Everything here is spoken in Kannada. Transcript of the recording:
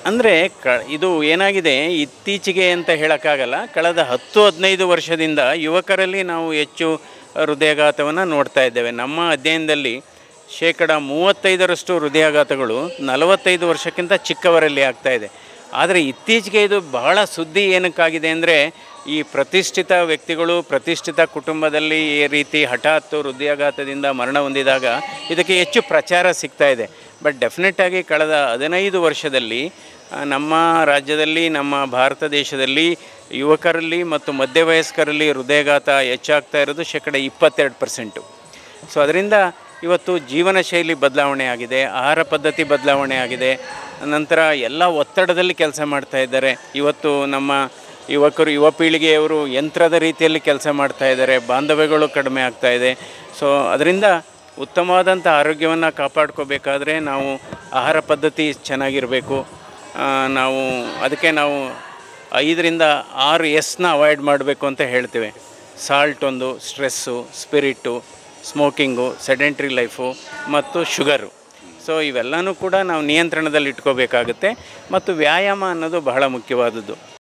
ಅಂದರೆ ಕ ಇದು ಏನಾಗಿದೆ ಇತ್ತೀಚೆಗೆ ಅಂತ ಹೇಳೋಕ್ಕಾಗಲ್ಲ ಕಳೆದ ಹತ್ತು ಹದಿನೈದು ವರ್ಷದಿಂದ ಯುವಕರಲ್ಲಿ ನಾವು ಹೆಚ್ಚು ಹೃದಯಾಘಾತವನ್ನು ನೋಡ್ತಾ ಇದ್ದೇವೆ ನಮ್ಮ ಅಧ್ಯಯನದಲ್ಲಿ ಶೇಕಡ ಮೂವತ್ತೈದರಷ್ಟು ಹೃದಯಾಘಾತಗಳು ನಲವತ್ತೈದು ವರ್ಷಕ್ಕಿಂತ ಚಿಕ್ಕವರಲ್ಲಿ ಆಗ್ತಾ ಇದೆ ಆದರೆ ಇತ್ತೀಚೆಗೆ ಇದು ಬಹಳ ಸುದ್ದಿ ಏನಕ್ಕಾಗಿದೆ ಅಂದರೆ ಈ ಪ್ರತಿಷ್ಠಿತ ವ್ಯಕ್ತಿಗಳು ಪ್ರತಿಷ್ಠಿತ ಕುಟುಂಬದಲ್ಲಿ ಈ ರೀತಿ ಹಠಾತ್ ಹೃದಯಾಘಾತದಿಂದ ಮರಣ ಹೊಂದಿದಾಗ ಇದಕ್ಕೆ ಹೆಚ್ಚು ಪ್ರಚಾರ ಸಿಗ್ತಾ ಇದೆ ಬಟ್ ಡೆಫಿನೆಟ್ಟಾಗಿ ಕಳೆದ ಹದಿನೈದು ವರ್ಷದಲ್ಲಿ ಆ, ನಮ್ಮ ರಾಜ್ಯದಲ್ಲಿ ನಮ್ಮ ಭಾರತ ದೇಶದಲ್ಲಿ ಯುವಕರಲ್ಲಿ ಮತ್ತು ಮಧ್ಯವಯಸ್ಕರಲ್ಲಿ ಹೃದಯಾಘಾತ ಹೆಚ್ಚಾಗ್ತಾ ಇರೋದು ಶೇಕಡ ಇಪ್ಪತ್ತೆರಡು ಪರ್ಸೆಂಟು ಸೊ ಅದರಿಂದ ಇವತ್ತು ಜೀವನ ಶೈಲಿ ಬದಲಾವಣೆ ಆಗಿದೆ ಆಹಾರ ಪದ್ಧತಿ ಬದಲಾವಣೆ ಆಗಿದೆ ನಂತರ ಎಲ್ಲ ಒತ್ತಡದಲ್ಲಿ ಕೆಲಸ ಮಾಡ್ತಾ ಇದ್ದಾರೆ ಇವತ್ತು ನಮ್ಮ ಯುವಕರು ಯುವ ಪೀಳಿಗೆಯವರು ಯಂತ್ರದ ರೀತಿಯಲ್ಲಿ ಕೆಲಸ ಮಾಡ್ತಾ ಇದ್ದಾರೆ ಬಾಂಧವ್ಯಗಳು ಕಡಿಮೆ ಆಗ್ತಾ ಇದೆ ಸೊ ಅದರಿಂದ ಉತ್ತಮವಾದಂಥ ಆರೋಗ್ಯವನ್ನು ಕಾಪಾಡ್ಕೋಬೇಕಾದ್ರೆ ನಾವು ಆಹಾರ ಪದ್ಧತಿ ಚೆನ್ನಾಗಿರಬೇಕು ಆ, ನಾವು ಅದಕ್ಕೆ ನಾವು ಐದರಿಂದ ಆರು ಎಸ್ನ ಅವಾಯ್ಡ್ ಮಾಡಬೇಕು ಅಂತ ಹೇಳ್ತೇವೆ ಸಾಲ್ಟ್ ಒಂದು stress spirit smoking sedentary life ಮತ್ತು ಶುಗರು ಸೊ ಇವೆಲ್ಲನೂ ಕೂಡ ನಾವು ನಿಯಂತ್ರಣದಲ್ಲಿ ಇಟ್ಕೋಬೇಕಾಗುತ್ತೆ ಮತ್ತು ವ್ಯಾಯಾಮ ಅನ್ನೋದು ಬಹಳ ಮುಖ್ಯವಾದದ್ದು